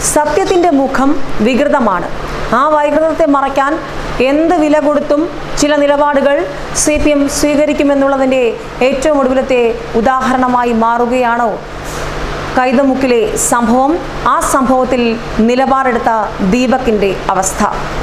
സത്യത്തിന്റെ മുഖം വികൃതമാണ് ആ വൈകൃതത്തെ മറയ്ക്കാൻ എന്ത് വില കൊടുത്തും ചില നിലപാടുകൾ സി പി എം സ്വീകരിക്കുമെന്നുള്ളതിൻ്റെ ഏറ്റവും ഒടുവിലത്തെ ഉദാഹരണമായി മാറുകയാണോ കൈതമുക്കിലെ സംഭവം ആ സംഭവത്തിൽ നിലപാടെടുത്ത ദീപകിന്റെ അവസ്ഥ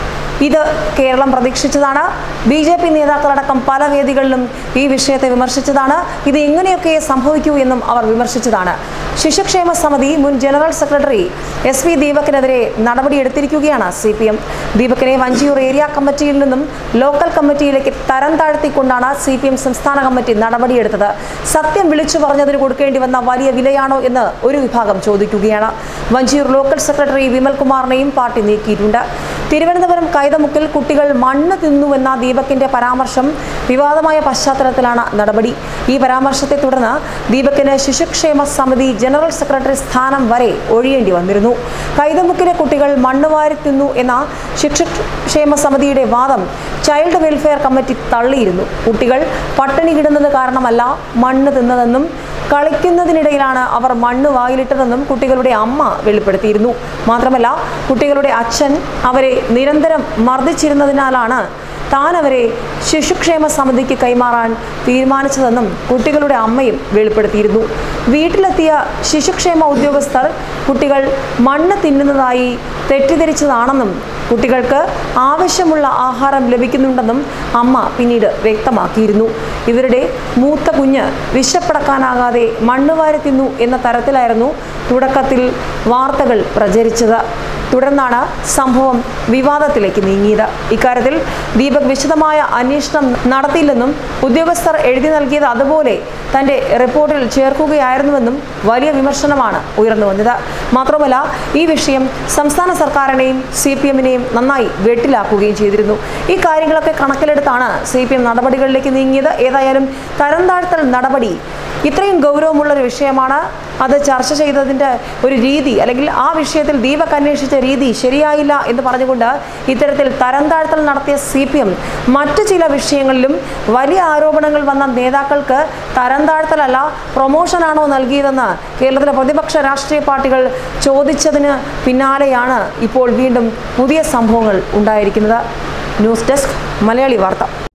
ഇത് കേരളം പ്രതീക്ഷിച്ചതാണ് ബി ജെ പി നേതാക്കളടക്കം പല വേദികളിലും ഈ വിഷയത്തെ വിമർശിച്ചതാണ് ഇത് എങ്ങനെയൊക്കെ സംഭവിക്കൂ എന്നും അവർ വിമർശിച്ചതാണ് ശിശുക്ഷേമ സമിതി മുൻ ജനറൽ സെക്രട്ടറി എസ് വി ദീപകിനെതിരെ നടപടിയെടുത്തിരിക്കുകയാണ് സി പി എം ദീപകിനെ വഞ്ചിയൂർ ഏരിയ കമ്മിറ്റിയിൽ നിന്നും ലോക്കൽ കമ്മിറ്റിയിലേക്ക് തരം താഴ്ത്തിക്കൊണ്ടാണ് സി പി എം സംസ്ഥാന കമ്മിറ്റി നടപടിയെടുത്തത് സത്യം വിളിച്ചു പറഞ്ഞതിന് കൊടുക്കേണ്ടി വന്ന വലിയ വിലയാണോ എന്ന് ഒരു വിഭാഗം ചോദിക്കുകയാണ് വഞ്ചിയൂർ ലോക്കൽ സെക്രട്ടറി വിമൽ കുമാറിനെയും പാർട്ടി നീക്കിയിട്ടുണ്ട് തിരുവനന്തപുരം കൈതമുക്കിൽ കുട്ടികൾ മണ്ണ് തിന്നുവെന്ന ദീപകിന്റെ പരാമർശം വിവാദമായ പശ്ചാത്തലത്തിലാണ് നടപടി ഈ പരാമർശത്തെ തുടർന്ന് ദീപകിന് ശിശുക്ഷേമ സമിതി ജനറൽ സെക്രട്ടറി സ്ഥാനം വരെ ഒഴിയേണ്ടി വന്നിരുന്നു കൈതമുക്കിലെ കുട്ടികൾ മണ്ണ് വാരി തിന്നു എന്ന ശിശുക്ഷേമ സമിതിയുടെ വാദം ചൈൽഡ് വെൽഫെയർ കമ്മിറ്റി തള്ളിയിരുന്നു കുട്ടികൾ പട്ടിണി കിടുന്നത് കാരണമല്ല മണ്ണ് തിന്നതെന്നും കളിക്കുന്നതിനിടയിലാണ് അവർ മണ്ണ് വായിലിട്ടതെന്നും കുട്ടികളുടെ അമ്മ വെളിപ്പെടുത്തിയിരുന്നു മാത്രമല്ല കുട്ടികളുടെ അച്ഛൻ അവരെ നിരന്തരം മർദ്ദിച്ചിരുന്നതിനാലാണ് താൻ അവരെ ശിശുക്ഷേമ സമിതിക്ക് കൈമാറാൻ തീരുമാനിച്ചതെന്നും കുട്ടികളുടെ അമ്മയും വെളിപ്പെടുത്തിയിരുന്നു വീട്ടിലെത്തിയ ശിശുക്ഷേമ ഉദ്യോഗസ്ഥർ കുട്ടികൾ മണ്ണ് തിന്നുന്നതായി തെറ്റിദ്ധരിച്ചതാണെന്നും കുട്ടികൾക്ക് ആവശ്യമുള്ള ആഹാരം ലഭിക്കുന്നുണ്ടെന്നും അമ്മ പിന്നീട് വ്യക്തമാക്കിയിരുന്നു ഇവരുടെ മൂത്ത കുഞ്ഞ് വിശപ്പടക്കാനാകാതെ മണ്ണ് വാരി തിന്നു എന്ന തരത്തിലായിരുന്നു തുടക്കത്തിൽ വാർത്തകൾ പ്രചരിച്ചത് തുടർന്നാണ് സംഭവം വിവാദത്തിലേക്ക് നീങ്ങിയത് ഇക്കാര്യത്തിൽ ദീപക് വിശദമായ അന്വേഷണം നടത്തിയില്ലെന്നും ഉദ്യോഗസ്ഥർ എഴുതി നൽകിയത് അതുപോലെ തന്റെ റിപ്പോർട്ടിൽ ചേർക്കുകയായിരുന്നുവെന്നും വലിയ വിമർശനമാണ് ഉയർന്നു വന്നത് മാത്രമല്ല ഈ വിഷയം സംസ്ഥാന സർക്കാരിനെയും സി പി എമ്മിനെയും നന്നായി വെട്ടിലാക്കുകയും ചെയ്തിരുന്നു ഈ കാര്യങ്ങളൊക്കെ കണക്കിലെടുത്താണ് സി പി എം നടപടികളിലേക്ക് നീങ്ങിയത് ഏതായാലും തരം താഴ്ത്തൽ നടപടി ഇത്രയും ഗൗരവമുള്ള ഒരു വിഷയമാണ് അത് ചർച്ച ചെയ്തതിൻ്റെ ഒരു രീതി അല്ലെങ്കിൽ ആ വിഷയത്തിൽ ദീപക് അന്വേഷിച്ച രീതി ശരിയായില്ല എന്ന് പറഞ്ഞുകൊണ്ട് ഇത്തരത്തിൽ തരം താഴ്ത്തൽ നടത്തിയ സി പി എം മറ്റു ചില വിഷയങ്ങളിലും വലിയ ആരോപണങ്ങൾ വന്ന നേതാക്കൾക്ക് തരം താഴ്ത്തലല്ല പ്രൊമോഷനാണോ നൽകിയതെന്ന് കേരളത്തിലെ പ്രതിപക്ഷ രാഷ്ട്രീയ പാർട്ടികൾ ചോദിച്ചതിന് പിന്നാലെയാണ് ഇപ്പോൾ വീണ്ടും പുതിയ സംഭവങ്ങൾ ഉണ്ടായിരിക്കുന്നത് ന്യൂസ് ഡെസ്ക് മലയാളി വാർത്ത